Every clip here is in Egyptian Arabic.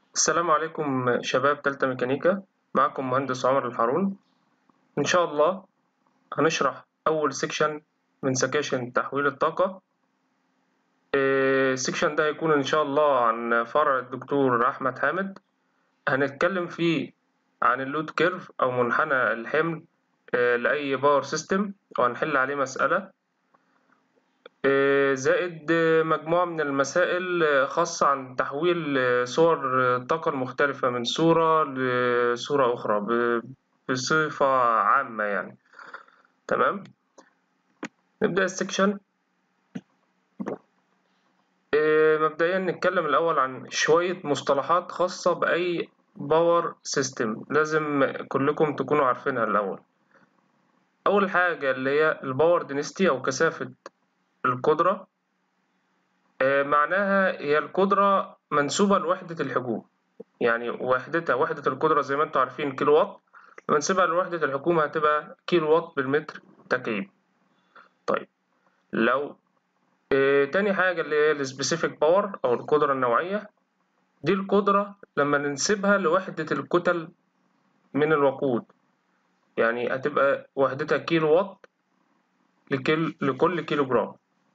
السلام عليكم شباب تالتة ميكانيكا معكم مهندس عمر الحارون إن شاء الله هنشرح أول سيكشن من سكاشن تحويل الطاقة إيه، السيكشن ده هيكون إن شاء الله عن فرع الدكتور أحمد حامد هنتكلم فيه عن اللود كيرف أو منحنى الحمل إيه، لأي باور سيستم وهنحل عليه مسألة إيه، زائد مجموعة من المسائل خاصة عن تحويل صور الطاقة المختلفة من صورة لصورة أخرى ب- بصفة عامة يعني تمام نبدأ السكشن إيه، مبدئيا نتكلم الأول عن شوية مصطلحات خاصة بأي باور سيستم لازم كلكم تكونوا عارفينها الأول أول حاجة اللي هي الباور دينستي أو كثافة القدرة آه، معناها هي القدرة منسوبة لوحدة الحجوم يعني وحدتها وحدة القدرة زي ما انتم عارفين كيلو وات منسوبة لوحدة الحجوم هتبقى كيلو وات بالمتر تكعيب طيب لو آه، تاني حاجة اللي هي السبيسيفيك باور أو القدرة النوعية دي القدرة لما ننسبها لوحدة الكتل من الوقود يعني هتبقى وحدتها كيلو وات لكل لكل كيلو جرام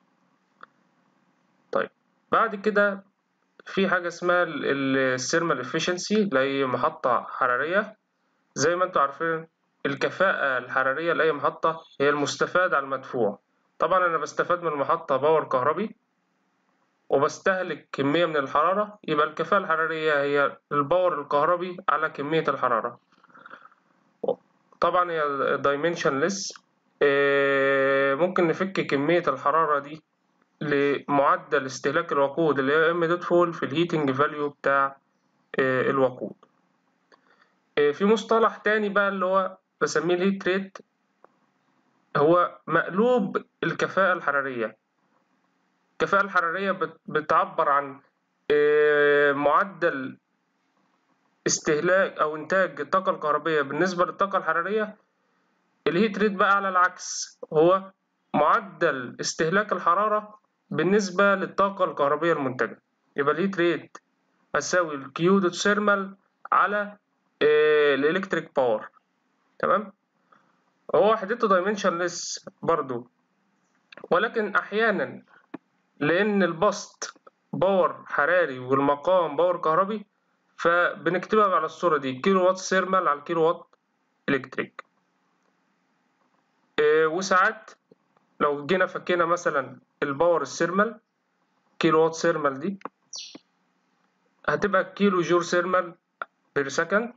طيب بعد كده في حاجة اسمها الثيرمال افشنسي لأي محطة حرارية زي ما انتم عارفين الكفاءة الحرارية لأي محطة هي المستفاد على المدفوع طبعا أنا بستفاد من المحطة باور كهربي وبستهلك كمية من الحرارة يبقى الكفاءة الحرارية هي الباور الكهربي على كمية الحرارة طبعا هي dimensionless آه، ممكن نفك كمية الحرارة دي لمعدل استهلاك الوقود اللي هي ام دوت فول في الهيتنج فاليو بتاع آه، الوقود آه، في مصطلح تاني بقى اللي هو بسميه الهيت ريت هو مقلوب الكفاءة الحرارية الكفاءة الحرارية بت- بتعبر عن آه، معدل استهلاك أو إنتاج الطاقة الكهربية بالنسبة للطاقة الحرارية الهيت ريت بقى على العكس هو معدل استهلاك الحرارة بالنسبة للطاقة الكهربية المنتجة يبقى الهيت ريت هتساوي الكيو دوت ثيرمال على الالكتريك باور تمام هو وحدته دايمنشنلس برضو ولكن احيانا لان البسط باور حراري والمقام باور كهربي فبنكتبها على الصورة دي كيلو وات ثيرمال على الكيلو وات الكتريك إيه، وساعات لو جينا فكينا مثلا الباور الثيرمال كيلو وات ثيرمال دي هتبقى كيلو جول ثيرمال بير سكند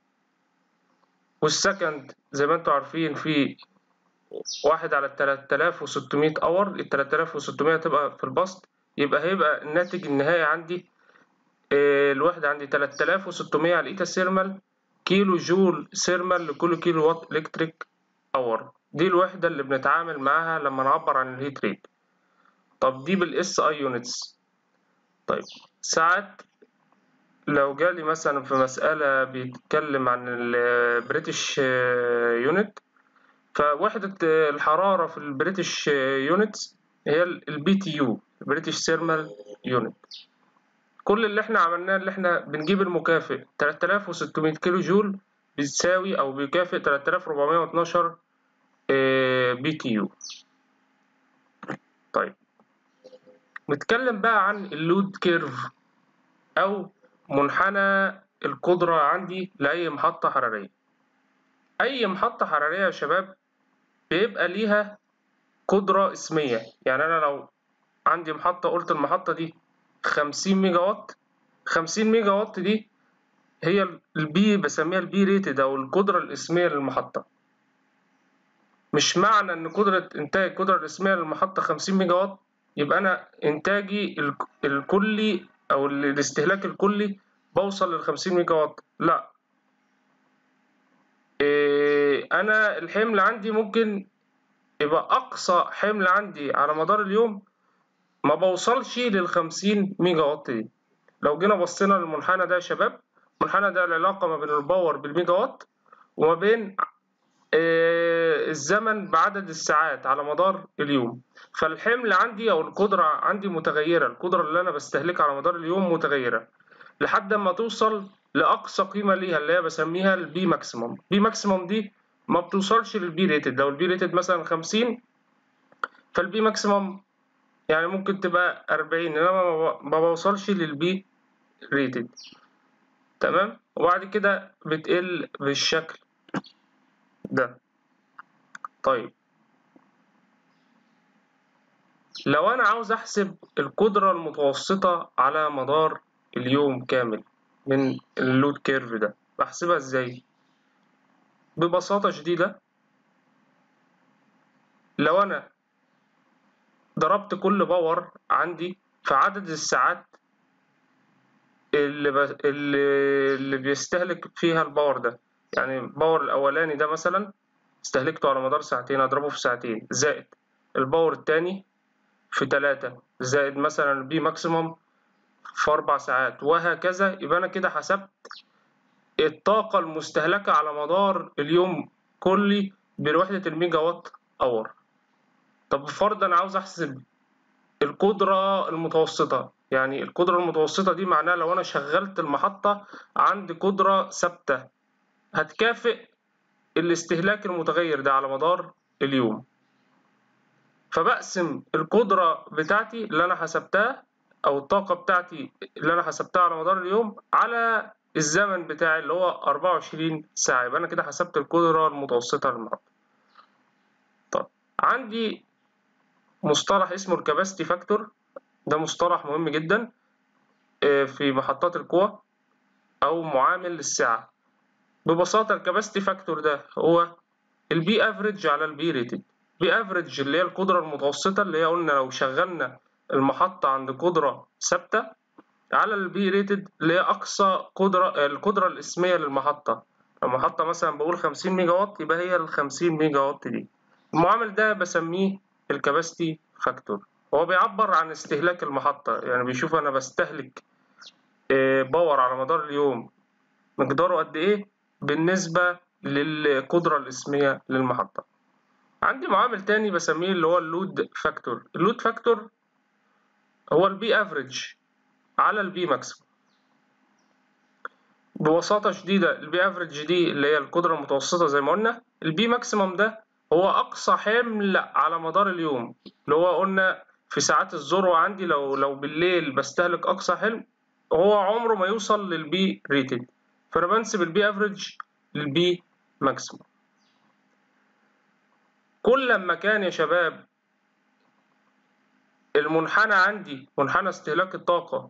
والسكند زي ما انتم عارفين في واحد على 3600 اور ال 3600 هتبقى في البسط يبقى هيبقى الناتج النهائي عندي آه، الوحدة عندي 3600 على الإيتا ثيرمال كيلو جول ثيرمال لكل كيلو وات إلكتريك اور دي الوحدة اللي بنتعامل معاها لما نعبر عن الهيت ريت طب دي بالاس اي يونتس طيب ساعات لو جالي مثلا في مسألة بيتكلم عن البريتش يونت فوحدة آه، الحرارة في البريتش يونتس هي البي تي يو البريتش ثيرمال يونت كل اللي احنا عملناه اللي احنا بنجيب المكافئ 3600 كيلو جول بتساوي او بيكافئ 3412 بي تي يو طيب نتكلم بقى عن اللود كيرف او منحنى القدرة عندي لأي محطة حرارية أي محطة حرارية يا شباب بيبقى ليها قدرة اسمية يعني أنا لو عندي محطة قلت المحطة دي 50 ميجا وات 50 ميجا وات دي هي البي بسميها البي ريتد أو القدرة الاسمية للمحطة مش معنى إن قدرة إنتاج القدرة الاسمية للمحطة 50 ميجا وات يبقى أنا إنتاجي الك- الكلي أو ال- الاستهلاك الكلي بوصل لل 50 ميجا وات لا إيه أنا الحمل عندي ممكن يبقى أقصى حمل عندي على مدار اليوم ما بوصلش لل 50 ميجا وات دي لو جينا بصينا للمنحنى ده يا شباب المنحنى ده العلاقة ما بين الباور بالميجا وات وما بين آه، الزمن بعدد الساعات على مدار اليوم فالحمل عندي او القدرة عندي متغيرة القدرة اللي انا بستهلكها على مدار اليوم متغيرة لحد ما توصل لاقصى قيمه ليها اللي هي بسميها البي ماكسيموم بي ماكسيموم دي ما بتوصلش للبي ريتد لو البي ريتد مثلا 50 فالبي ماكسيموم يعني ممكن تبقى 40 انما ما بوصلش للبي ريتد تمام وبعد كده بتقل بالشكل ده طيب لو انا عاوز احسب القدرة المتوسطة على مدار اليوم كامل من اللود كيرف ده بحسبها ازاي ببساطة شديدة لو انا ضربت كل باور عندي في عدد الساعات اللي, ب... اللي اللي بيستهلك فيها الباور ده يعني الباور الاولاني ده مثلا استهلكته على مدار ساعتين اضربه في ساعتين زائد الباور التاني في تلاتة زائد مثلا البي ماكسيموم في أربع ساعات وهكذا يبقى أنا كده حسبت الطاقة المستهلكة على مدار اليوم كلي بوحدة الميجا وات أور طب فرضا أنا عاوز أحسب القدرة المتوسطة يعني القدرة المتوسطة دي معناها لو أنا شغلت المحطة عندي قدرة ثابتة هتكافئ الاستهلاك المتغير ده على مدار اليوم فبقسم القدرة بتاعتي اللي أنا حسبتها أو الطاقة بتاعتي اللي أنا حسبتها على مدار اليوم على الزمن بتاعي اللي هو 24 ساعة يبقى أنا كده حسبت القدرة المتوسطة للمحطة طب عندي مصطلح اسمه الكباستي فاكتور ده مصطلح مهم جدا في محطات القوى أو معامل للسعة ببساطة الكباستي فاكتور ده هو البي افريج على البي ريتد بي افريج اللي هي القدرة المتوسطة اللي هي قلنا لو شغلنا المحطة عند قدرة ثابتة على البي ريتد اللي هي أقصى قدرة القدرة الإسمية للمحطة المحطة مثلا بقول 50 ميجا وات يبقى هي ال 50 ميجا وات دي المعامل ده بسميه الكباستي فاكتور هو بيعبر عن استهلاك المحطة يعني بيشوف أنا بستهلك باور على مدار اليوم مقداره قد إيه بالنسبة للقدرة الإسمية للمحطة عندي معامل تاني بسميه اللي هو اللود فاكتور اللود فاكتور هو البي افريج على البي ماكسيموم ببساطة شديدة البي افريج دي اللي هي القدرة المتوسطة زي ما قلنا البي ماكسيموم ده هو أقصى حمل على مدار اليوم اللي هو قلنا في ساعات الذروة عندي لو لو بالليل بستهلك أقصى حمل هو عمره ما يوصل للبي ريتد فأنا بنسب البي افريج للبي ماكسيموم كل ما كان يا شباب المنحنى عندي منحنى استهلاك الطاقة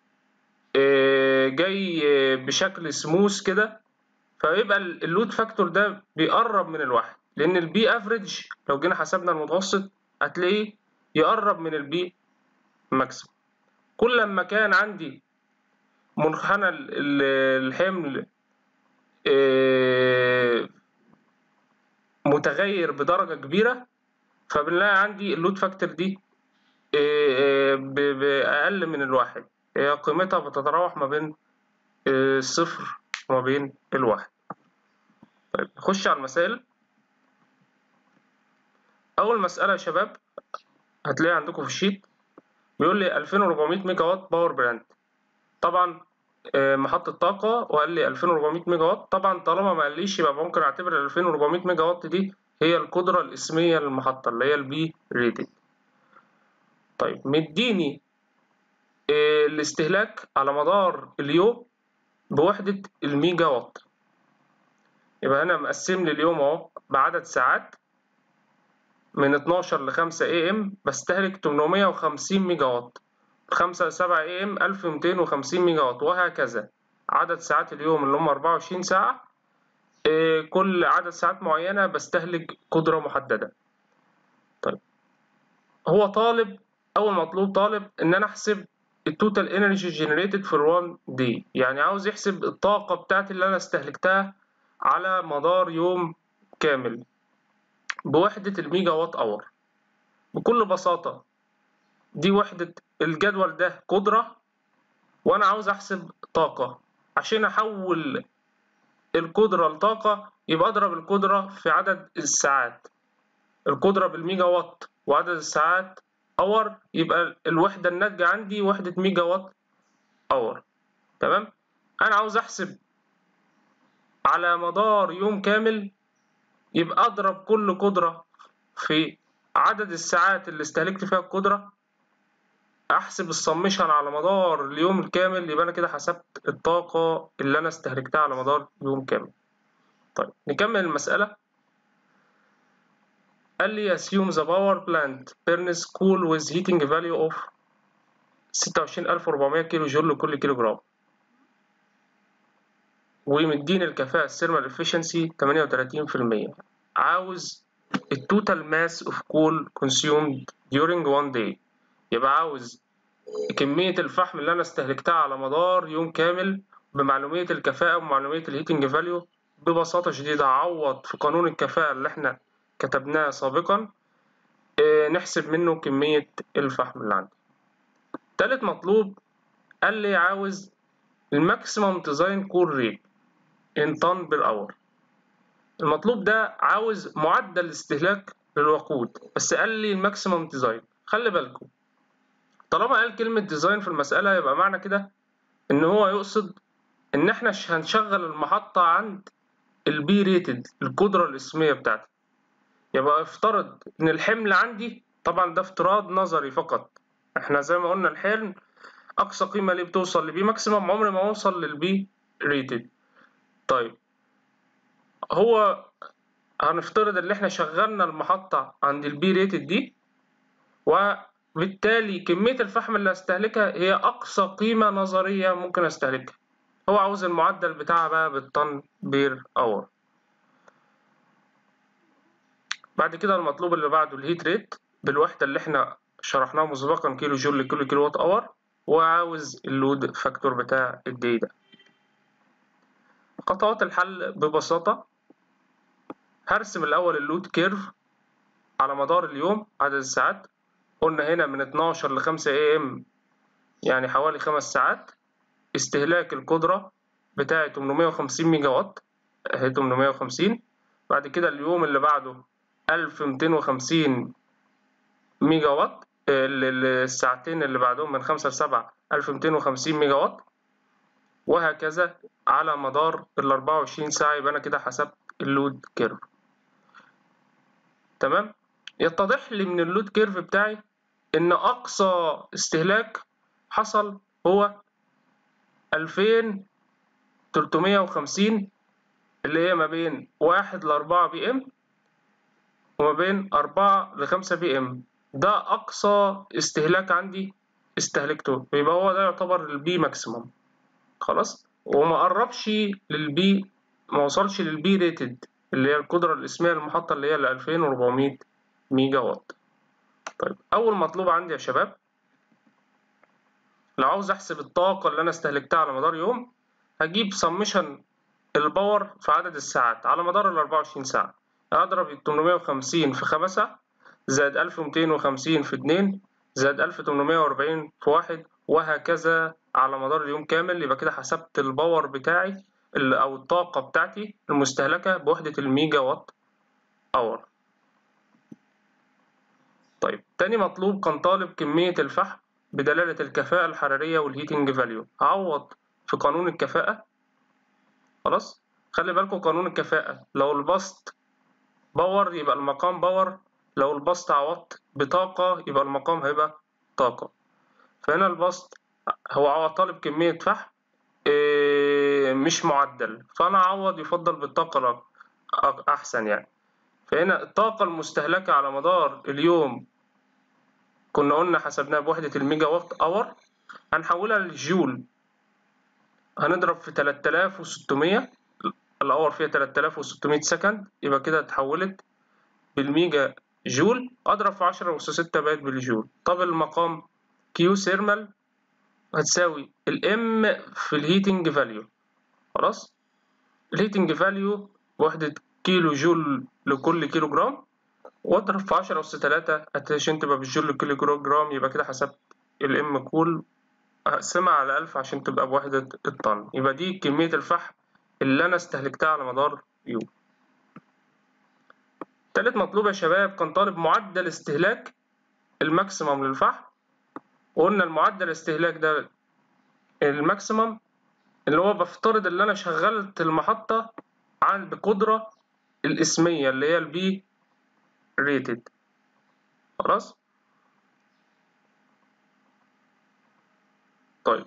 جاي بشكل سموث كده فيبقى اللود فاكتور ده بيقرب من الواحد لأن البي افريج لو جينا حسبنا المتوسط هتلاقيه يقرب من البي ماكسيموم كل ما كان عندي منحنى الحمل متغير بدرجة كبيرة فبنلاقي عندي اللود فاكتور دي بأقل من الواحد هي قيمتها بتتراوح ما بين الصفر وما بين الواحد طيب نخش على المسائل أول مسألة يا شباب هتلاقيها عندكم في الشيت بيقول لي 2400 ميجا وات باور بلانت طبعا محطة طاقة وقال لي 2400 ميجا وات طبعا طالما ما قاليش يبقى ممكن اعتبر ال 2400 ميجا وات دي هي القدرة الإسمية للمحطة اللي هي البي ريتد طيب مديني الاستهلاك على مدار اليوم بوحدة الميجا وات يبقى أنا مقسم لي اليوم أهو بعدد ساعات من 12 ل 5 اي ام بستهلك 850 ميجا وات 5 ل 7 اي ام 1250 ميجا وات وهكذا عدد ساعات اليوم اللي هم 24 ساعة كل عدد ساعات معينة بستهلك قدرة محددة طيب هو طالب أول مطلوب طالب إن أنا أحسب التوتال انرجي جنريتد في الوان دي يعني عاوز يحسب الطاقة بتاعتي اللي أنا استهلكتها على مدار يوم كامل بوحدة الميجا وات أور بكل بساطة دي وحدة الجدول ده قدرة وأنا عاوز أحسب طاقة عشان أحول القدرة لطاقة يبقى أضرب القدرة في عدد الساعات القدرة بالميجا وات وعدد الساعات أور يبقى الوحدة الناتجة عندي وحدة ميجا وات أور تمام انا عاوز احسب على مدار يوم كامل يبقى اضرب كل قدرة في عدد الساعات اللي استهلكت فيها القدرة احسب السمشن على مدار اليوم الكامل يبقى انا كده حسبت الطاقة اللي انا استهلكتها على مدار يوم كامل طيب نكمل المسألة قال لي assume the power plant burns cool with heating value of 26400 كيلو جول لكل كيلو جرام ومديني الكفاءة الثيرمال efficiency 38% عاوز التوتال ماس اوف كول consumed during one day يبقى عاوز كمية الفحم اللي أنا استهلكتها على مدار يوم كامل بمعلومية الكفاءة ومعلومية الهيتنج فاليو ببساطة شديدة هعوض في قانون الكفاءة اللي احنا كتبناه سابقا اه نحسب منه كمية الفحم اللي عندي تالت مطلوب قال لي عاوز الماكسيمم ديزاين كول ريت ان طن بير اور المطلوب ده عاوز معدل استهلاك للوقود بس قال لي الماكسيمم ديزاين خلي بالكم طالما قال كلمة ديزاين في المسألة يبقى معنى كده إن هو يقصد إن إحنا هنشغل المحطة عند البي ريتد القدرة الاسمية بتاعتي يبقى افترض إن الحمل عندي طبعا ده افتراض نظري فقط إحنا زي ما قلنا الحمل أقصى قيمة ليه بتوصل لبي ماكسيمم عمري ما أوصل للبي ريتد طيب هو هنفترض ان احنا شغلنا المحطة عند البي ريتد دي وبالتالي كمية الفحم اللي هستهلكها هي أقصى قيمة نظرية ممكن أستهلكها هو عاوز المعدل بتاعها بقى بالطن بير أور بعد كده المطلوب اللي بعده الهيت ريت بالوحدة اللي احنا شرحناها مسبقا كيلو جول لكل كيلو وات أور وعاوز اللود فاكتور بتاع الدي ده خطوات الحل ببساطة هرسم الأول اللود كيرف على مدار اليوم عدد الساعات قلنا هنا من 12 ل 5 اي ام يعني حوالي خمس ساعات استهلاك القدرة بتاعي 850 ميجا وات اهي 850 بعد كده اليوم اللي بعده 1250 ميجا وات الساعتين اللي بعدهم من 5 ل 7 1250 ميجا وات وهكذا على مدار ال 24 ساعة يبقى أنا كده حسبت اللود كيرف تمام يتضح لي من اللود كيرف بتاعي إن أقصى استهلاك حصل هو 2350 اللي هي ما بين 1 ل 4 بي ام وما بين 4 ل 5 بي ام ده أقصى استهلاك عندي استهلكته يبقى هو ده يعتبر البي ماكسيموم خلاص وما قربش للبي ما وصلش للبي ريتد اللي هي القدرة الاسمية للمحطة اللي هي ال 2400 ميجا وات طيب أول مطلوب عندي يا شباب لو عاوز أحسب الطاقة اللي أنا استهلكتها على مدار يوم هجيب سمشن الباور في عدد الساعات على مدار ال 24 ساعة أضرب ال 850 في 5 زائد 1250 في 2 زائد 1840 في 1 وهكذا على مدار اليوم كامل يبقى كده حسبت الباور بتاعي أو الطاقة بتاعتي المستهلكة بوحدة الميجا وات أور طيب تاني مطلوب كان طالب كمية الفحم بدلالة الكفاءة الحرارية والهيتنج فاليو هعوض في قانون الكفاءة خلاص خلي بالكم قانون الكفاءة لو البسط باور يبقى المقام باور لو البسط عوضت بطاقة يبقى المقام هيبقى طاقة فهنا البسط هو طالب كمية فحم إيه مش معدل فأنا أعوض يفضل بالطاقة أحسن يعني فهنا الطاقة المستهلكة على مدار اليوم كنا قلنا حسبناها بوحدة الميجا وات أور هنحولها للجول هنضرب في 3600 الأور فيها 3600 سكند يبقى كده اتحولت بالميجا جول أضرب في 10 أس 6 بقت بالجول طب المقام كيو ثيرمال هتساوي الام في الهيتنج فاليو خلاص الهيتنج فاليو وحدة كيلو جول لكل كيلو جرام واضرب في 10 أس 3 عشان تبقى بالجول لكل كيلو جرام يبقى كده حسبت الام كول أقسمها على 1000 عشان تبقى بوحدة الطن يبقى دي كمية الفحم اللي أنا استهلكتها على مدار يوم تالت مطلوب يا شباب كان طالب معدل استهلاك الماكسيمم للفحم وقلنا المعدل الاستهلاك ده الماكسيمم اللي هو بفترض ان انا شغلت المحطة عن بقدرة الاسمية اللي هي البي ريتد خلاص طيب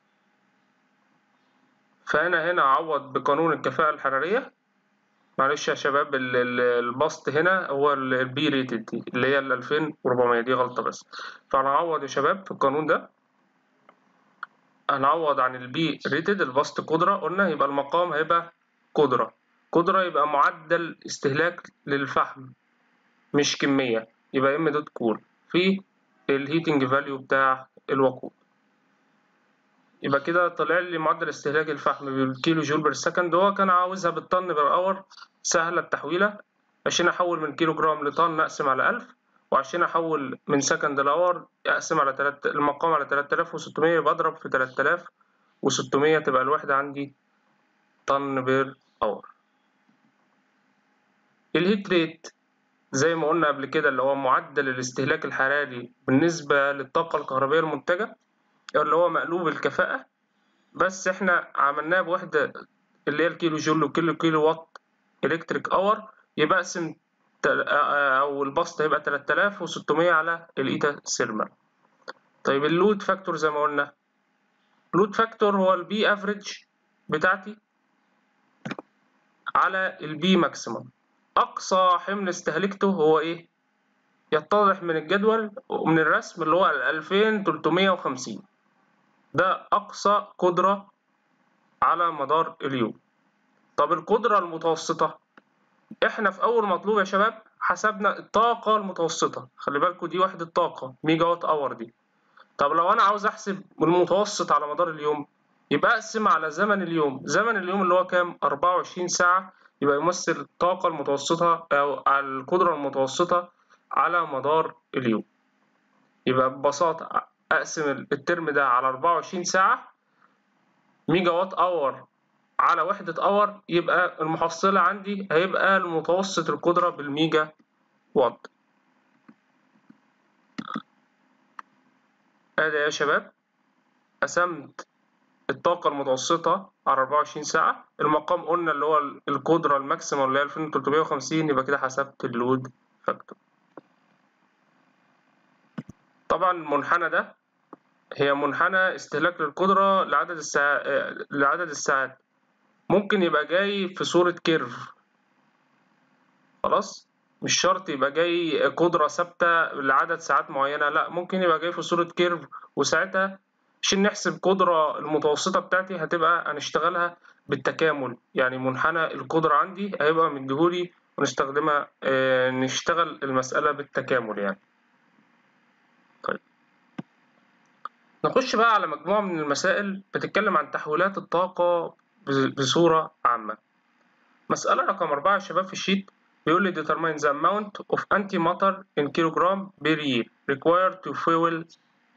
فأنا هنا أعوض بقانون الكفاءة الحرارية معلش يا شباب ال- ال- البسط هنا هو البي ريتد دي اللي هي ال 2400 دي غلطة بس فهنعوض يا شباب في القانون ده هنعوض عن البي ريتد البسط قدرة قلنا يبقى المقام هيبقى قدرة قدرة يبقى معدل استهلاك للفحم مش كمية يبقى ام دوت كول في الهيتنج فاليو بتاع الوقود يبقى كده طلع لي معدل استهلاك الفحم بالكيلو جول بير سكند هو كان عاوزها بالطن بير اور سهلة التحويلة عشان أحول من كيلو جرام لطن أقسم على ألف وعشان أحول من سكند لأور أقسم على تلات المقام على تلات آلاف وستمية يبقى أضرب في تلات آلاف وستمية تبقى الوحدة عندي طن بير اور الهيت ريت زي ما قلنا قبل كده اللي هو معدل الاستهلاك الحراري بالنسبة للطاقة الكهربائية المنتجة اللي هو مقلوب الكفاءة بس احنا عملناه بوحدة اللي هي الكيلو جول وكيلو كيلو وات الكتريك اور يبقى اقسم تل- او البسط هيبقى 3600 على الايتا سيرما طيب اللود فاكتور زي ما قلنا لود فاكتور هو البي افريج بتاعتي على البي ماكسيمم اقصى حمل استهلكته هو ايه يتضح من الجدول ومن الرسم اللي هو ال 2350 ده اقصى قدرة على مدار اليوم طب القدرة المتوسطة احنا في اول مطلوب يا شباب حسبنا الطاقة المتوسطة خلي بالكوا دي وحدة طاقة ميجا وات اور دي طب لو انا عاوز احسب المتوسط على مدار اليوم يبقى اقسم على زمن اليوم زمن اليوم اللي هو كام 24 ساعة يبقى يمثل الطاقة المتوسطة او على القدرة المتوسطة على مدار اليوم يبقى ببساطة اقسم الترم ده على 24 ساعة ميجا وات اور على وحدة اور يبقى المحصلة عندي هيبقى المتوسط القدرة بالميجا وات ادي يا شباب قسمت الطاقة المتوسطة على 24 ساعة المقام قلنا اللي هو القدرة الماكسيموم اللي هي 2350 يبقى كده حسبت اللود فاكتور طبعا المنحنى ده هي منحنى استهلاك للقدرة لعدد الساعات لعدد الساعات ممكن يبقى جاي في صورة كيرف خلاص مش شرط يبقى جاي قدرة ثابتة لعدد ساعات معينة لا ممكن يبقى جاي في صورة كيرف وساعتها عشان نحسب القدرة المتوسطة بتاعتي هتبقى هنشتغلها بالتكامل يعني منحنى القدرة عندي هيبقى مديهولي ونستخدمها اه نشتغل المسألة بالتكامل يعني طيب نخش بقى على مجموعة من المسائل بتتكلم عن تحويلات الطاقة بصورة عامة مسألة رقم أربعة يا شباب في الشيت بيقول لي determine the amount of antimatter in kilogram per year required to fuel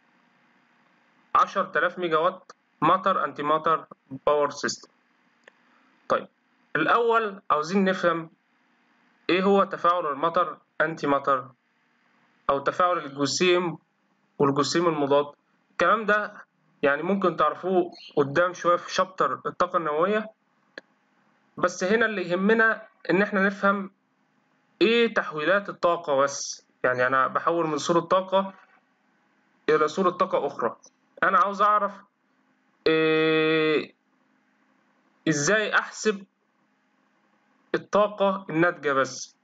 10000 ميجا وات ماتر انتي ماتر باور سيستم طيب الأول عاوزين نفهم إيه هو تفاعل المطر أنتي ماتر أو تفاعل الجسيم والجسيم المضاد الكلام ده يعني ممكن تعرفوه قدام شوية في شابتر الطاقة النووية بس هنا اللي يهمنا إن إحنا نفهم إيه تحويلات الطاقة بس يعني أنا بحول من صورة طاقة إلى صورة طاقة أخرى أنا عاوز أعرف إيه إزاي أحسب الطاقة الناتجة بس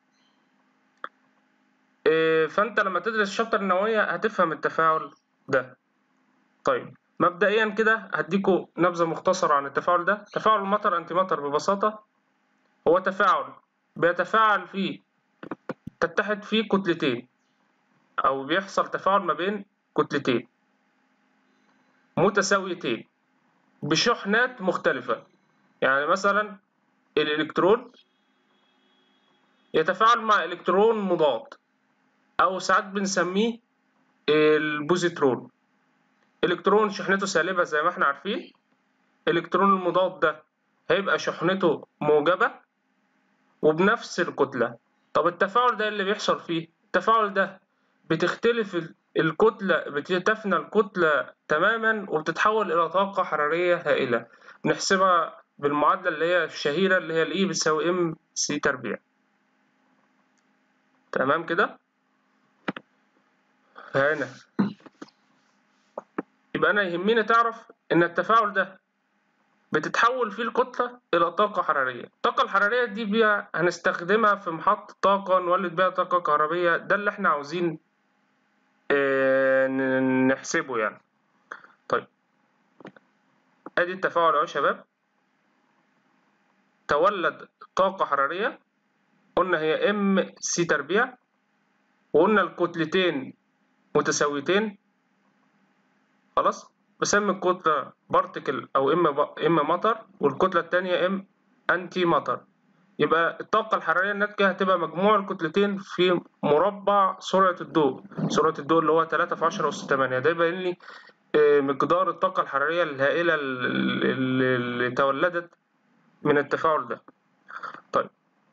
إيه فأنت لما تدرس شابتر النووية هتفهم التفاعل ده طيب مبدئيا كده هديكوا نبذة مختصرة عن التفاعل ده تفاعل المطر أنتي مطر ببساطة هو تفاعل بيتفاعل فيه تتحد فيه كتلتين أو بيحصل تفاعل ما بين كتلتين متساويتين بشحنات مختلفة يعني مثلا الإلكترون يتفاعل مع إلكترون مضاد أو ساعات بنسميه البوزيترون إلكترون شحنته سالبة زي ما احنا عارفين الإلكترون المضاد ده هيبقى شحنته موجبة وبنفس الكتلة طب التفاعل ده اللي بيحصل فيه التفاعل ده بتختلف الكتلة بتفنى الكتلة تماما وبتتحول إلى طاقة حرارية هائلة بنحسبها بالمعادلة اللي هي الشهيرة اللي هي الإي بتساوي إم سي تربيع تمام كده هنا يبقى أنا يهمني تعرف إن التفاعل ده بتتحول فيه الكتلة إلى طاقة حرارية الطاقة الحرارية دي بيها هنستخدمها في محطة طاقة نولد بيها طاقة كهربية ده اللي احنا عاوزين اه نحسبه يعني طيب ادي التفاعل اهو يا شباب تولد طاقة حرارية قلنا هي ام سي تربيع وقلنا الكتلتين متساويتين خلاص بسمي الكتلة بارتكل أو إما إما مطر والكتلة التانية إم أنتي مطر يبقى الطاقة الحرارية الناتجة هتبقى مجموع الكتلتين في مربع سرعة الضوء سرعة الضوء اللي هو 3 في 10 أس 8 ده يبين لي مقدار الطاقة الحرارية الهائلة اللي تولدت من التفاعل ده طيب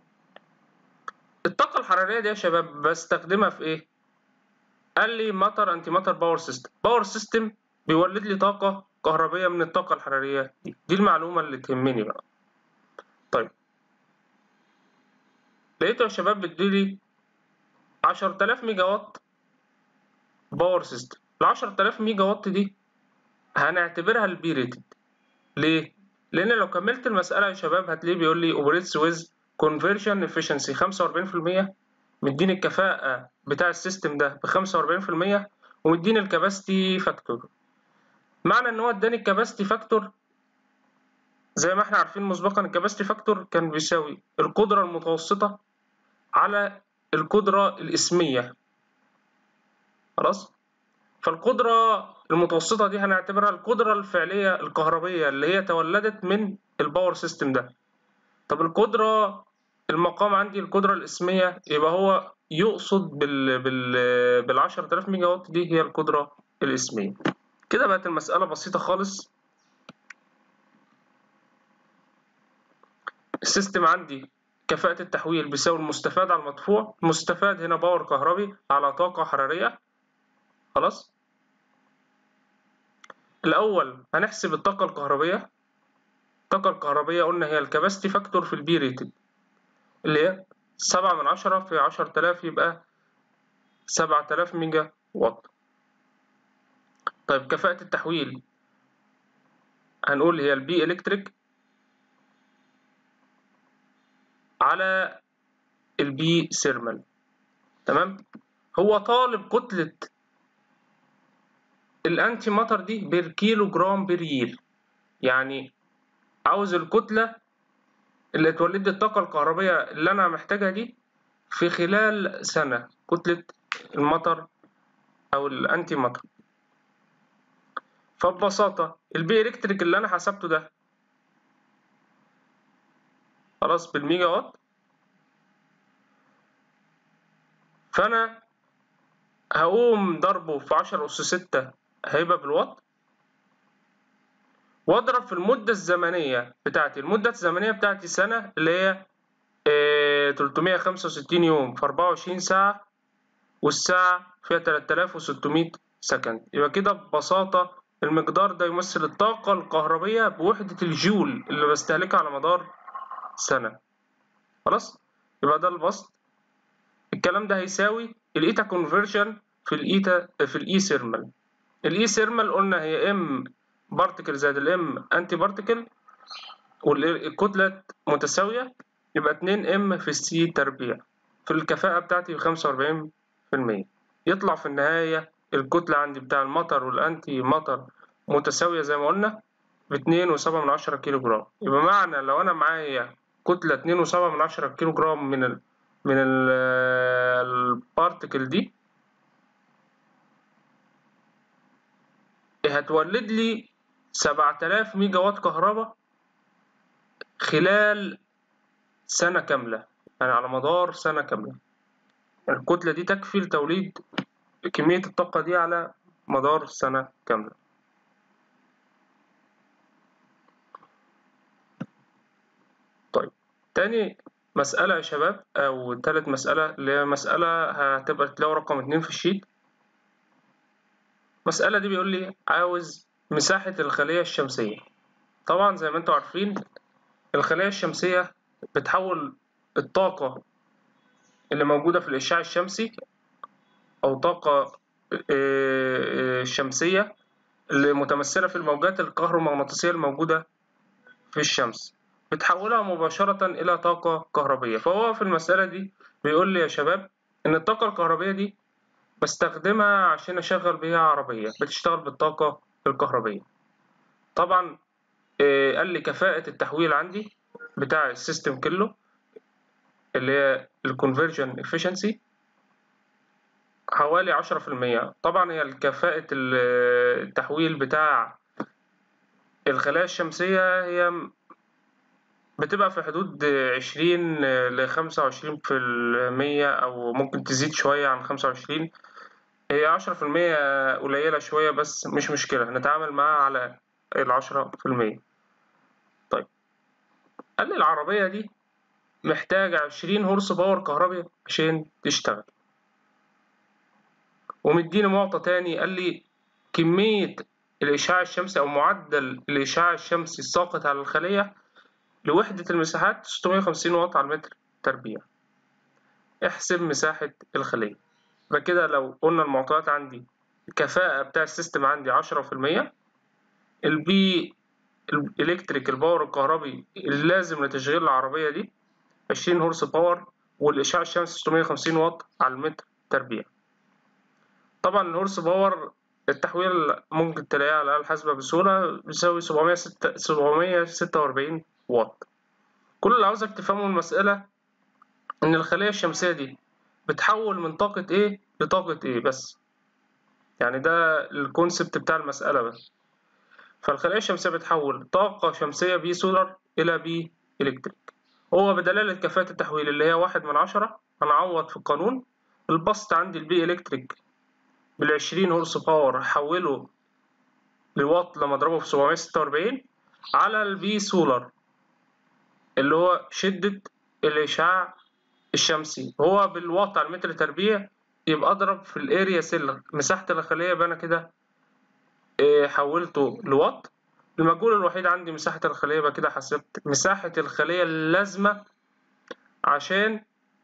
الطاقة الحرارية دي يا شباب بستخدمها في إيه؟ قال لي مطر أنتي مطر باور سيستم باور سيستم بيولد لي طاقة كهربية من الطاقة الحرارية دي دي المعلومة اللي تهمني بقى طيب لقيته يا شباب بتديلي عشرة آلاف ميجا وات باور سيستم العشرة آلاف ميجا وات دي هنعتبرها البي ريتد ليه؟ لأن لو كملت المسألة يا شباب هتلاقيه بيقول لي اوبريتس ويز كونفرجن افشنسي 45% مديني الكفاءة بتاع السيستم ده ب 45% ومديني الكباستي فاكتور معنى ان هو اداني الكباستي فاكتور زي ما احنا عارفين مسبقا الكباستي فاكتور كان بيساوي القدرة المتوسطة على القدرة الاسمية خلاص فالقدرة المتوسطة دي هنعتبرها القدرة الفعلية الكهربية اللي هي تولدت من الباور سيستم ده طب القدرة المقام عندي القدرة الاسمية يبقى هو يقصد بال بال بال 10000 ميجا وات دي هي القدرة الاسمية كده بقت المسألة بسيطة خالص السيستم عندي كفاءة التحويل بيساوي المستفاد على المدفوع المستفاد هنا باور كهربي على طاقة حرارية خلاص الأول هنحسب الطاقة الكهربية الطاقة الكهربية قلنا هي الكباستي فاكتور في البي ريتد اللي هي سبعة من عشرة في عشرة آلاف يبقى سبعة آلاف ميجا واط طيب كفاءة التحويل هنقول هي البي إلكتريك على البي سيرمال تمام هو طالب كتلة الأنتي ماتر دي بير كيلو جرام بير يير يعني عاوز الكتلة اللي تولد الطاقة الكهربية اللي أنا محتاجها دي في خلال سنة كتلة المطر أو الأنتي مطر فببساطة البي إلكتريك اللي أنا حسبته ده خلاص بالميجا وات فأنا هقوم ضربه في عشرة أس ستة هيبقى بالوات واضرب في المدة الزمنية بتاعتي المدة الزمنية بتاعتي سنة اللي هي اه 365 يوم في 24 ساعة والساعة فيها 3600 سكند يبقى كده ببساطة المقدار ده يمثل الطاقة الكهربية بوحدة الجول اللي بستهلكها على مدار سنة خلاص يبقى ده البسط الكلام ده هيساوي الايتا كونفرجن في الايتا في الاي سيرمال الاي سيرمال قلنا هي ام بارتكل زائد الام انتي بارتكل والكتلة متساوية يبقى 2 ام في السي تربيع في الكفاءة بتاعتي ب 45% يطلع في النهاية الكتلة عندي بتاع المطر والأنتي مطر متساوية زي ما قلنا باتنين وسبعة من عشرة كيلو جرام يبقى معنى لو أنا معايا كتلة اتنين وسبعة من عشرة كيلو جرام من ال من ال البارتكل دي هتولد لي سبعة آلاف ميجا وات كهرباء خلال سنة كاملة يعني على مدار سنة كاملة الكتلة دي تكفي لتوليد كمية الطاقة دي على مدار سنة كاملة طيب تاني مسألة يا شباب أو تالت مسألة اللي هي مسألة هتبقى تلاقوا رقم اتنين في الشيت المسألة دي بيقول لي عاوز مساحة الخلية الشمسية طبعا زي ما انتوا عارفين الخلايا الشمسية بتحول الطاقة اللي موجودة في الإشعاع الشمسي أو طاقة الشمسية اللي متمثلة في الموجات الكهرومغناطيسية الموجودة في الشمس بتحولها مباشرة إلى طاقة كهربية فهو في المسألة دي بيقول لي يا شباب إن الطاقة الكهربية دي بستخدمها عشان أشغل بيها عربية بتشتغل بالطاقة الكهربية طبعا قال لي كفاءة التحويل عندي بتاع السيستم كله اللي هي الكونفرجن efficiency حوالي عشرة في المية طبعا هي كفاءة التحويل بتاع الخلايا الشمسية هي بتبقى في حدود عشرين لخمسة وعشرين في المية أو ممكن تزيد شوية عن خمسة وعشرين هي عشرة في المية قليلة شوية بس مش مشكلة هنتعامل معاها على العشرة في المية طيب قال لي العربية دي محتاجة عشرين هورس باور كهربي عشان تشتغل ومديني معطى تاني قال لي كمية الإشعاع الشمسي أو معدل الإشعاع الشمسي الساقط على الخلية لوحدة المساحات 650 واط على المتر تربيع احسب مساحة الخلية يبقى كده لو قلنا المعطيات عندي الكفاءة بتاع السيستم عندي 10% البي الإلكتريك الباور الكهربي اللازم لتشغيل العربية دي 20 هورس باور والإشعاع الشمسي 650 واط على المتر تربيع طبعا الهورس باور التحويل ممكن تلاقيه على الآلة الحاسبة بسهولة بيساوي 746 واط كل اللي عاوزك تفهمه من المسألة إن الخلية الشمسية دي بتحول من طاقة إيه لطاقة إيه بس يعني ده الكونسبت بتاع المسألة بس فالخلايا الشمسية بتحول طاقة شمسية بي سولار إلى بي إلكتريك هو بدلالة كفاءة التحويل اللي هي واحد من عشرة هنعوض في القانون البسط عندي البي إلكتريك بالعشرين هورس باور حوله لواط لما اضربه في 746 على البي سولار اللي هو شدة الإشعاع الشمسي هو بالواط على المتر تربيع يبقى أضرب في الأريا سيل مساحة الخلية يبقى أنا كده حولته لواط المجهول الوحيد عندي مساحة الخلية يبقى كده حسبت مساحة الخلية اللازمة عشان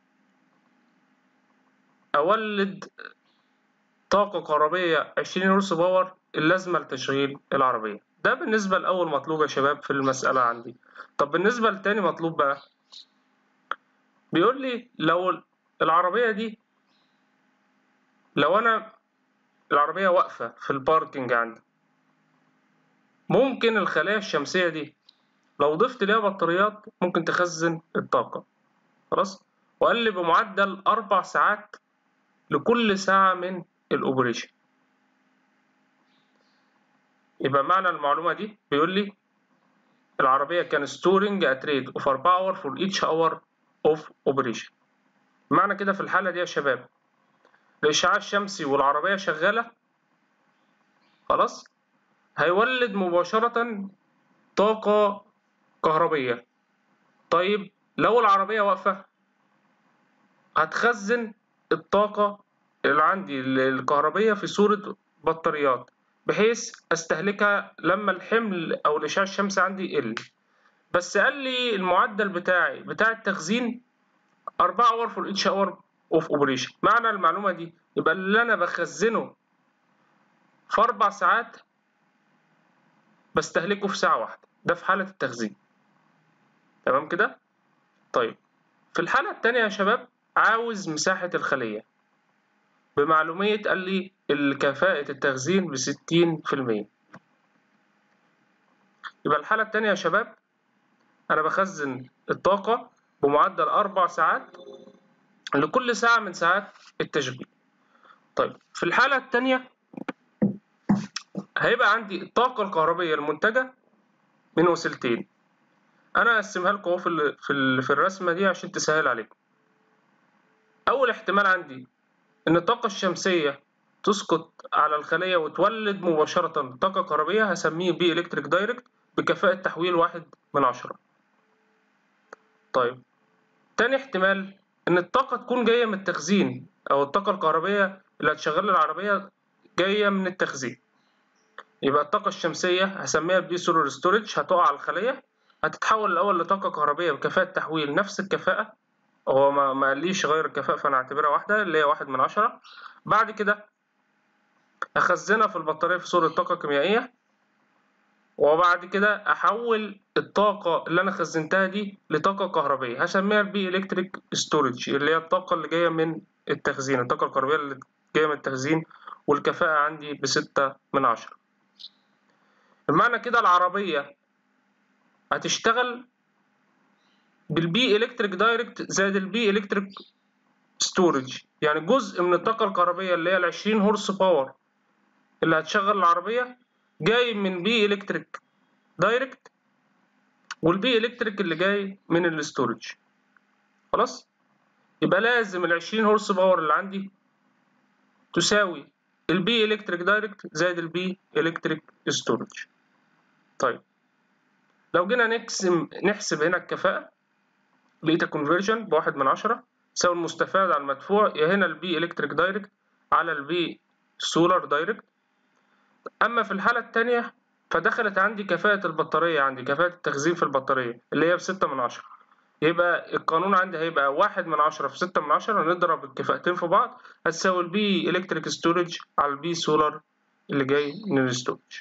أولد طاقة كهربية 20 هورس باور اللازمة لتشغيل العربية ده بالنسبة لأول مطلوب يا شباب في المسألة عندي طب بالنسبة لتاني مطلوب بقى بيقول لي لو العربية دي لو أنا العربية واقفة في الباركينج عندي ممكن الخلايا الشمسية دي لو ضفت ليها بطاريات ممكن تخزن الطاقة خلاص وقال لي بمعدل أربع ساعات لكل ساعة من الأوبريشن يبقى معنى المعلومة دي بيقول لي العربية كان storing at rate of 4 hour for each hour of operation معنى كده في الحالة دي يا شباب الإشعاع الشمسي والعربية شغالة خلاص هيولد مباشرة طاقة كهربية طيب لو العربية واقفة هتخزن الطاقة اللي عندي الكهربية في صورة بطاريات بحيث استهلكها لما الحمل او الاشعاع الشمسي عندي يقل بس قال لي المعدل بتاعي بتاع التخزين 4 اور فور اتش اور اوف اوبريشن معنى المعلومه دي يبقى اللي انا بخزنه في اربع ساعات بستهلكه في ساعه واحده ده في حاله التخزين تمام كده طيب في الحاله الثانيه يا شباب عاوز مساحه الخليه بمعلومية قال لي الكفاءة التخزين بستين في المية يبقى الحالة التانية يا شباب أنا بخزن الطاقة بمعدل أربع ساعات لكل ساعة من ساعات التشغيل طيب في الحالة التانية هيبقى عندي الطاقة الكهربية المنتجة من وسيلتين أنا هقسمها لكم أهو في في الرسمة دي عشان تسهل عليكم أول احتمال عندي إن الطاقة الشمسية تسقط على الخلية وتولد مباشرة طاقة كهربية هسميه بي إلكتريك دايركت بكفاءة تحويل واحد من عشرة طيب تاني احتمال إن الطاقة تكون جاية من التخزين أو الطاقة الكهربية اللي هتشغل العربية جايه من التخزين يبقى الطاقه الشمسيه هسميها بي سولار ستورج هتقع على الخليه هتتحول الاول لطاقه كهربائيه بكفاءه تحويل نفس الكفاءه هو ما ما قاليش غير الكفاءه فانا اعتبرها واحده اللي هي واحد من عشرة بعد كده اخزنها في البطاريه في صوره طاقه كيميائيه وبعد كده احول الطاقه اللي انا خزنتها دي لطاقه كهربائيه هسميها البي الكتريك ستورج اللي هي الطاقه اللي جايه من التخزين الطاقه الكهربائيه اللي جايه من التخزين والكفاءه عندي بستة من عشرة بمعنى كده العربيه هتشتغل بالبي الكتريك دايركت زائد البي الكتريك ستورج يعني جزء من الطاقه الكهربائيه اللي هي ال 20 هورس باور اللي هتشغل العربيه جاي من بي الكتريك دايركت والبي الكتريك اللي جاي من الاستورج خلاص يبقى لازم ال 20 هورس باور اللي عندي تساوي البي الكتريك دايركت زائد البي الكتريك ستورج طيب لو جينا نقسم نحسب هنا الكفاءة لقيتها كونفرجن بواحد من عشرة تساوي المستفاد على المدفوع يا هنا البي الكتريك دايركت على البي سولار دايركت اما في الحالة التانية فدخلت عندي كفاءة البطارية عندي كفاءة التخزين في البطارية اللي هي بستة من عشرة يبقى القانون عندي هيبقى واحد من عشرة في ستة من عشرة نضرب الكفاءتين في بعض هتساوي البي الكتريك ستورج على البي سولار اللي جاي من الستورج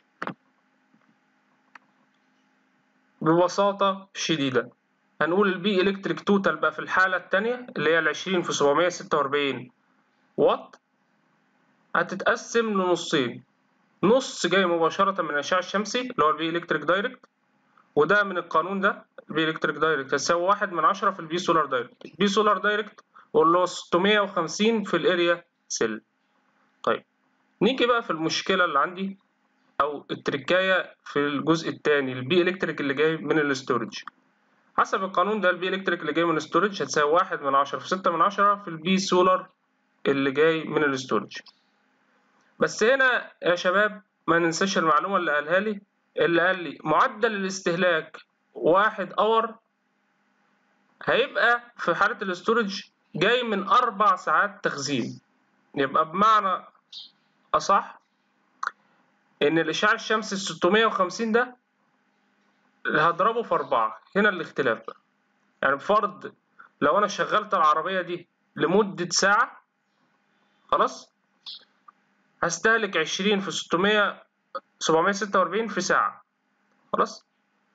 ببساطة شديدة هنقول البي الكتريك توتال بقى في الحالة التانية اللي هي العشرين في سبعمية ستة وأربعين واط هتتقسم لنصين نص جاي مباشرة من الأشعة الشمسي اللي هو البي إلكتريك دايركت وده من القانون ده البي إلكتريك دايركت هتساوي واحد من عشرة في البي سولار دايركت البي سولار دايركت واللي هو 650 في الاريا سيل طيب نيجي بقى في المشكلة اللي عندي أو التركاية في الجزء الثاني البي إلكتريك اللي جاي من الاستورج حسب القانون ده البي إلكتريك اللي جاي من الاستورج هتساوي واحد من عشرة في ستة من عشرة في البي سولار اللي جاي من الاستورج بس هنا يا شباب ما ننساش المعلومة اللي قالها لي اللي قال لي معدل الاستهلاك واحد اور هيبقى في حالة الاستورج جاي من أربع ساعات تخزين يبقى بمعنى أصح إن الإشعاع الشمسي 650 ده هضربه في أربعة هنا الاختلاف بقى يعني بفرض لو أنا شغلت العربية دي لمدة ساعة خلاص هستهلك 20 في 600 746 في ساعة خلاص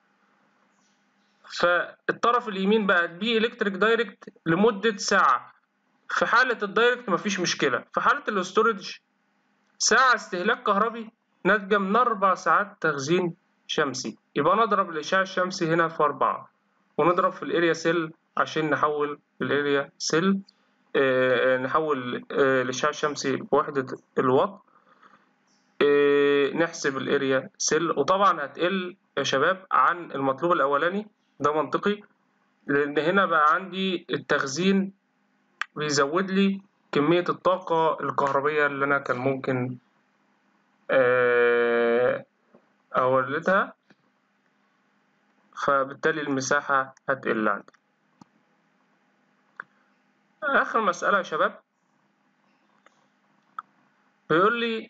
فالطرف اليمين بقى بي الكتريك دايركت لمدة ساعة في حالة الدايركت مفيش مشكلة في حالة الاستورج ساعة استهلاك كهربي ناتجة من أربع ساعات تخزين شمسي يبقى نضرب الإشعاع الشمسي هنا في أربعة ونضرب في الاريا سيل عشان نحول الاريا سيل آه نحول آه الإشعاع الشمسي بوحدة الوات آه نحسب الاريا سيل وطبعا هتقل يا شباب عن المطلوب الأولاني ده منطقي لأن هنا بقى عندي التخزين بيزود لي كمية الطاقة الكهربية اللي أنا كان ممكن أولدها فبالتالي المساحة هتقل عندي آخر مسألة يا شباب بيقول لي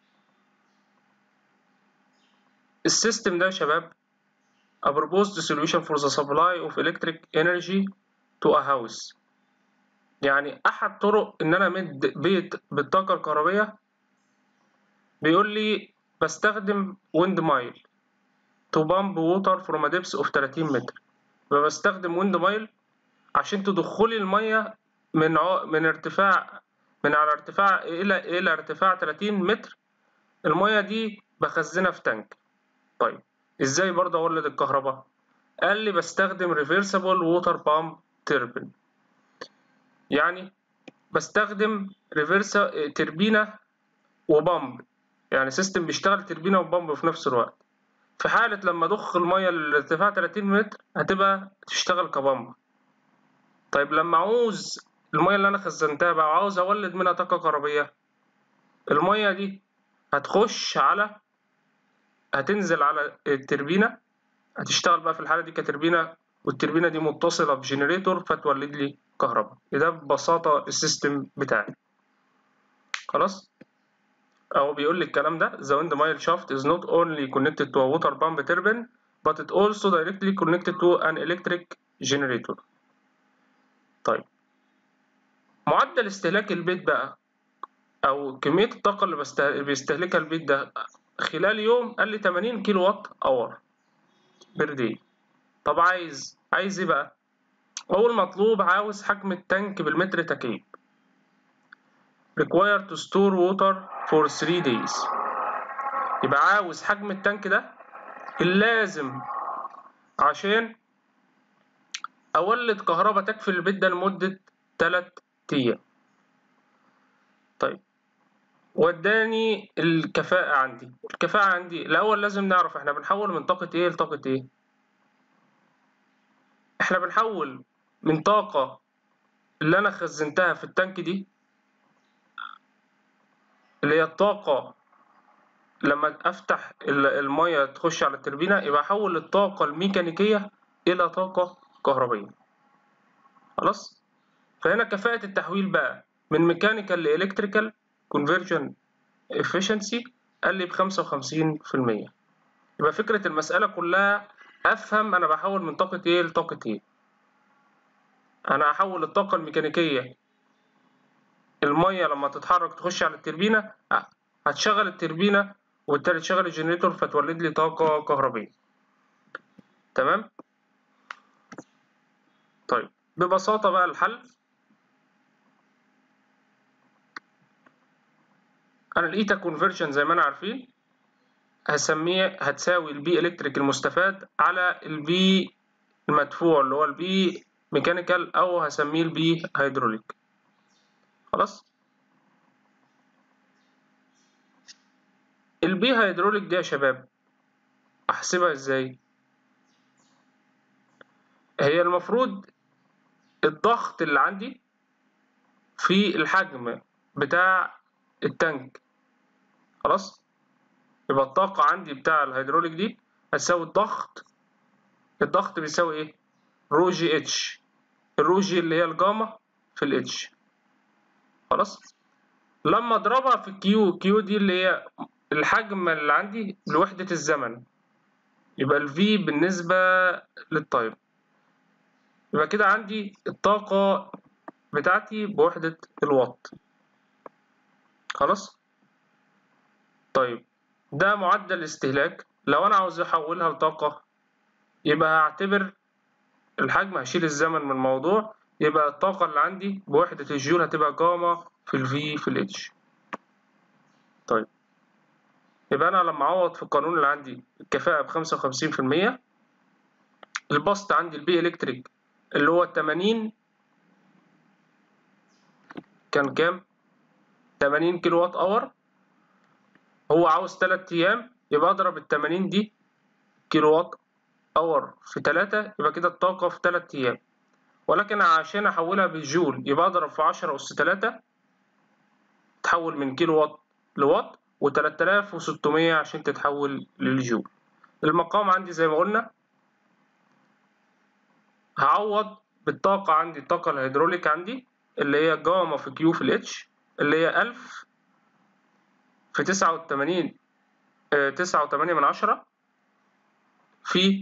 السيستم ده يا شباب a proposed solution for the supply of electric energy to a house يعني أحد طرق إن أنا أمد بيت بالطاقة الكهربية بيقول لي بستخدم wind mile to pump water from a depth of 30 متر فبستخدم wind mile عشان تدخلي المية من ع... من ارتفاع من على ارتفاع إلى إلى ارتفاع 30 متر المية دي بخزنها في تانك طيب ازاي برضه اولد الكهرباء قال لي بستخدم reversible water pump turbine يعني بستخدم ريفرس تربينة وبامب يعني سيستم بيشتغل تربينة وبامب في نفس الوقت في حالة لما أضخ المية لارتفاع 30 متر هتبقى تشتغل كبامب طيب لما عاوز المية اللي أنا خزنتها بقى عاوز أولد منها طاقة كهربية المية دي هتخش على هتنزل على التربينة هتشتغل بقى في الحالة دي كتربينة والتربينة دي متصلة بجنريتور فتولد لي كهرباء ده ببساطة السيستم بتاعي خلاص او بيقول لي الكلام ده the wind mile shaft is not only connected to a water pump turbine but it also directly connected to an electric generator طيب معدل استهلاك البيت بقى او كميه الطاقه اللي بسته- بيستهلكها البيت ده خلال يوم قال لي 80 كيلو وات اور بير داي طب عايز عايز ايه بقى اول مطلوب عاوز حجم التانك بالمتر تكعيب required to store water for 3 days يبقى عاوز حجم التانك ده اللازم عشان اولد كهرباء تكفي البيت ده لمده 3 ايام طيب وداني الكفاءة عندي الكفاءة عندي الأول لازم نعرف احنا بنحول من طاقة ايه لطاقة ايه احنا بنحول من طاقة اللي أنا خزنتها في التانك دي اللي هي الطاقة لما أفتح ال- المية تخش على التربينة يبقى أحول الطاقة الميكانيكية إلى طاقة كهربية خلاص فهنا كفاءة التحويل بقى من ميكانيكال لإلكتريكال conversion efficiency قال لي ب 55% يبقى فكرة المسألة كلها أفهم أنا بحول من طاقة إيه لطاقة إيه أنا هحول الطاقة الميكانيكية المية لما تتحرك تخش على التربينة هتشغل التربينة وبالتالي تشغل الجنريتور فتولد لي طاقة كهربية تمام طيب ببساطة بقى الحل انا الايتا كونفرجن زي ما انا عارفين هسميه هتساوي البي الكتريك المستفاد على البي المدفوع اللي هو البي ميكانيكال او هسميه البي هيدروليك خلاص البي هيدروليك دي يا شباب احسبها ازاي هي المفروض الضغط اللي عندي في الحجم بتاع التانك خلاص يبقى الطاقة عندي بتاع الهيدروليك دي هتساوي الضغط الضغط بيساوي ايه؟ رو جي اتش الرو جي اللي هي الجاما في الاتش خلاص لما اضربها في كيو كيو دي اللي هي الحجم اللي عندي لوحدة الزمن يبقى الفي بالنسبة للتايم يبقى كده عندي الطاقة بتاعتي بوحدة الوات خلاص طيب ده معدل استهلاك لو انا عاوز احولها لطاقة يبقى هعتبر الحجم هشيل الزمن من الموضوع يبقى الطاقة اللي عندي بوحدة الجول هتبقى جاما في الفي في الاتش طيب يبقى انا لما اعوض في القانون اللي عندي الكفاءة بخمسة وخمسين في المية البسط عندي البي الكتريك اللي هو التمانين كان كام؟ 80 كيلو وات اور هو عاوز 3 ايام يبقى اضرب ال 80 دي كيلو وات اور في 3 يبقى كده الطاقة في 3 ايام ولكن عشان احولها بالجول يبقى اضرب في 10 اس 3 تحول من كيلو وات لوات و3600 عشان تتحول للجول المقام عندي زي ما قلنا هعوض بالطاقة عندي الطاقة الهيدروليك عندي اللي هي جاما في كيو في الاتش اللي هي ألف في تسعة وتمانين تسعة وتمانية من عشرة في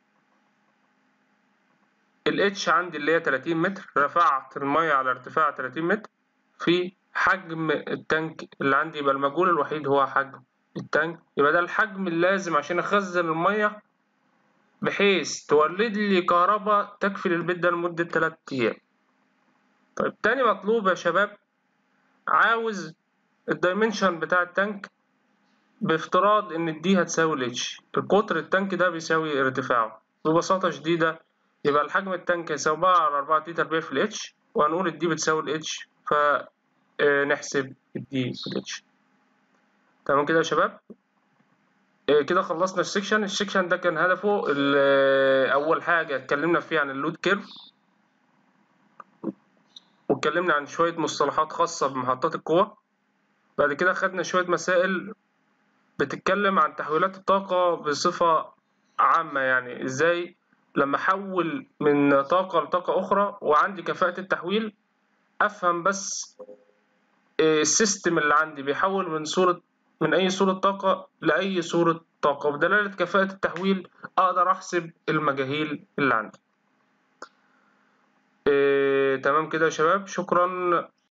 الاتش عندي اللي هي تلاتين متر رفعت المية على ارتفاع تلاتين متر في حجم التانك اللي عندي يبقى المجهول الوحيد هو حجم التانك يبقى ده الحجم اللازم عشان أخزن المية بحيث تولد لي كهرباء تكفي للبيت ده لمدة تلات أيام طيب تاني مطلوب يا شباب عاوز الدايمنشن بتاع التانك بافتراض ان الدي هتساوي الاتش القطر التانك ده بيساوي ارتفاعه ببساطة شديدة يبقى الحجم التانك يساوي بقى على أربعة تي تربيع في الاتش وهنقول الدي بتساوي الاتش فنحسب الدي في الاتش تمام كده يا شباب كده خلصنا السكشن السكشن ده كان هدفه أول حاجة اتكلمنا فيه عن اللود كيرف واتكلمنا عن شوية مصطلحات خاصة بمحطات القوة بعد كده خدنا شوية مسائل بتتكلم عن تحويلات الطاقة بصفة عامة يعني ازاي لما احول من طاقة لطاقة أخرى وعندي كفاءة التحويل أفهم بس السيستم اللي عندي بيحول من صورة من أي صورة طاقة لأي صورة طاقة وبدلالة كفاءة التحويل أقدر أحسب المجاهيل اللي عندي إيه تمام كده يا شباب شكرا